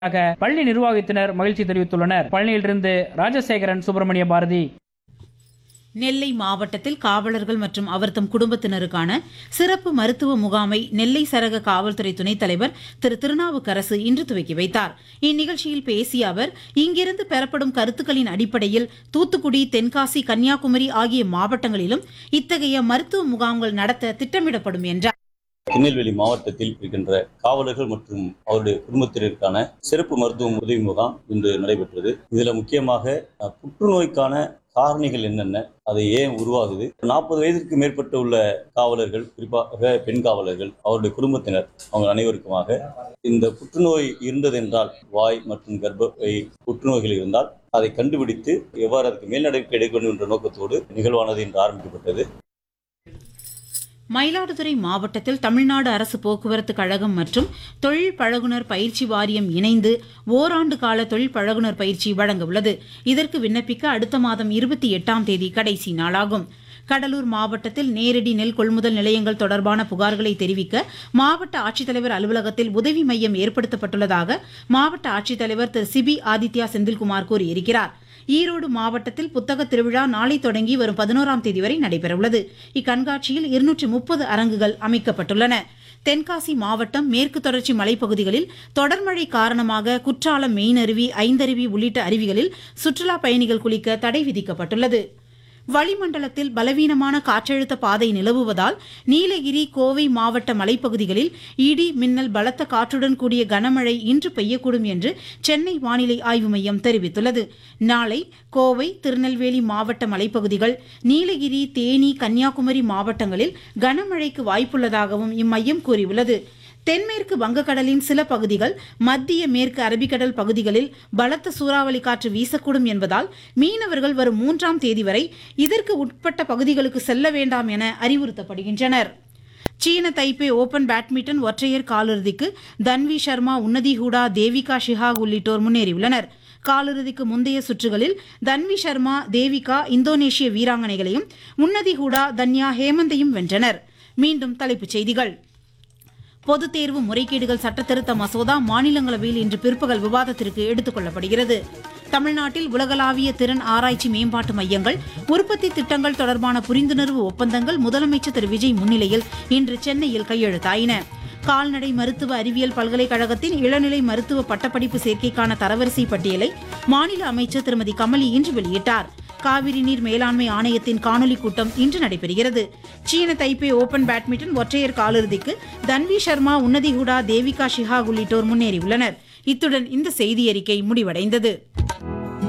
ஆக பள்ளி நிர்வாகத்தினர் மகிழ்ச்சி தெரிவித்துள்ளனர் பழனியிலிருந்து ராஜசேகரன் சுப்பிரமணிய பாரதி நெல்லை மாவட்டத்தில் காவலர்கள் மற்றும் அவர்தம் குடும்பத்தினருக்கான சிறப்பு மருத்துவ முகாமை நெல்லை சரக காவல்துறை துணைத் தலைவர் திரு திருநாவுக்கரசு இன்று துவக்கி வைத்தார் இந்நிகழ்ச்சியில் பேசிய அவர் இங்கிருந்து பெறப்படும் கருத்துக்களின் அடிப்படையில் தூத்துக்குடி தென்காசி கன்னியாகுமரி ஆகிய மாவட்டங்களிலும் இத்தகைய மருத்துவ முகாம்கள் நடத்த திட்டமிடப்படும் என்றார் திருநெல்வேலி மாவட்டத்தில் இருக்கின்ற காவலர்கள் மற்றும் அவருடைய குடும்பத்தினருக்கான சிறப்பு மருத்துவ உதவி முகாம் இன்று நடைபெற்றது இதுல முக்கியமாக அஹ், புற்றுநோய்க்கான காரணிகள் என்னென்ன அது ஏன் உருவாகுது நாற்பது வயதிற்கு மேற்பட்ட உள்ள காவலர்கள் குறிப்பாக பெண் காவலர்கள் அவருடைய குடும்பத்தினர் அவங்க அனைவருக்குமாக இந்த புற்றுநோய் இருந்ததென்றால் வாய் மற்றும் கர்ப்பப்பை புற்றுநோய்கள் இருந்தால் அதை கண்டுபிடித்து எவ்வாறு அதுக்கு மேல் நடவடிக்கை எடுக்க வேண்டும் என்ற நோக்கத்தோடு நிகழ்வானது இன்று ஆரம்பிக்கப்பட்டது மயிலாடுதுறை மாவட்டத்தில் தமிழ்நாடு அரசு போக்குவரத்து கழகம் மற்றும் தொழில் பழகுனர் பயிற்சி வாரியம் இணைந்து ஓராண்டு கால தொழில் பழகுனர் பயிற்சி வழங்க உள்ளது இதற்கு விண்ணப்பிக்க அடுத்த மாதம் இருபத்தி எட்டாம் தேதி கடைசி நாளாகும் கடலூர் மாவட்டத்தில் நேரடி நெல் கொள்முதல் நிலையங்கள் தொடர்பான புகார்களை தெரிவிக்க மாவட்ட ஆட்சித்தலைவர் அலுவலகத்தில் உதவி மையம் ஏற்படுத்தப்பட்டுள்ளதாக மாவட்ட ஆட்சித்தலைவர் திரு சிபி ஆதித்யா செந்தில்குமார் கூறியிருக்கிறார் ஈரோடு மாவட்டத்தில் புத்தக திருவிழா நாளை தொடங்கி வரும் பதினோராம் தேதி வரை நடைபெறவுள்ளது இக்கண்காட்சியில் இருநூற்றி முப்பது அரங்குகள் அமைக்கப்பட்டுள்ளன தென்காசி மாவட்டம் மேற்கு தொடர்ச்சி மலைப்பகுதிகளில் தொடர்மழை காரணமாக குற்றாலம் மெயினருவி ஐந்தருவி உள்ளிட்ட அருவிகளில் சுற்றுலா பயணிகள் குளிக்க தடை விதிக்கப்பட்டுள்ளது வளிமண்டலத்தில் பலவீனமான காற்றழுத்த பாதை நிலவுவதால் நீலகிரி கோவை மாவட்ட மலைப்பகுதிகளில் இடி மின்னல் பலத்த காற்றுடன் கூடிய கனமழை இன்று பெய்யக்கூடும் என்று சென்னை வானிலை ஆய்வு மையம் தெரிவித்துள்ளது நாளை கோவை திருநெல்வேலி மாவட்ட மலைப்பகுதிகள் நீலகிரி தேனி கன்னியாகுமரி மாவட்டங்களில் கனமழைக்கு வாய்ப்புள்ளதாகவும் இம்மையம் கூறியுள்ளது தென்மேற்கு வங்கக்கடலின் சில பகுதிகள் மத்திய மேற்கு அரபிக்கடல் பகுதிகளில் பலத்த சூறாவளி காற்று வீசக்கூடும் என்பதால் மீனவர்கள் வரும் மூன்றாம் தேதி வரை இதற்கு உட்பட்ட பகுதிகளுக்கு செல்ல வேண்டாம் என அறிவுறுத்தப்படுகின்றனர் சீன தைப்பே ஓபன் பேட்மிண்டன் ஒற்றையர் காலிறுதிக்கு தன்வி சர்மா உன்னதி ஹூடா தேவிகா ஷிஹாக் உள்ளிட்டோர் முன்னேறியுள்ளனர் காலிறுதிக்கு முந்தைய சுற்றுகளில் தன்வி சர்மா தேவிகா இந்தோனேஷிய வீராங்கனைகளையும் உன்னதி ஹூடா தன்யா ஹேமந்தையும் வென்றனர் மீண்டும் தலைப்புச் செய்திகள் பொதுத் தேர்வு முறைகேடுகள் சட்டத்திருத்த மசோதா மாநிலங்களவையில் இன்று பிற்பகல் விவாதத்திற்கு எடுத்துக் கொள்ளப்படுகிறது தமிழ்நாட்டில் உலகளாவிய திறன் ஆராய்ச்சி மேம்பாட்டு மையங்கள் உற்பத்தி திட்டங்கள் தொடர்பான புரிந்துணர்வு ஒப்பந்தங்கள் முதலமைச்சர் திரு விஜய் முன்னிலையில் இன்று சென்னையில் கையெழுத்தாயின கால்நடை மருத்துவ அறிவியல் பல்கலைக்கழகத்தின் இளநிலை மருத்துவ பட்டப்படிப்பு சேர்க்கைக்கான தரவரிசை பட்டியலை மாநில அமைச்சர் திருமதி கமலி இன்று வெளியிட்டார் காவிரி நீர் மேலாண்மை ஆணையத்தின் காணொலி கூட்டம் இன்று நடைபெறுகிறது சீன தைப்பே ஓபன் பேட்மிண்டன் ஒற்றையர் காலிறுதிக்கு தன்வி சர்மா உன்னதி ஹுடா தேவிகா ஷிஹாக் உள்ளிட்டோர் முன்னேறியுள்ளனர் இத்துடன் இந்த செய்தி அறிக்கை முடிவடைந்தது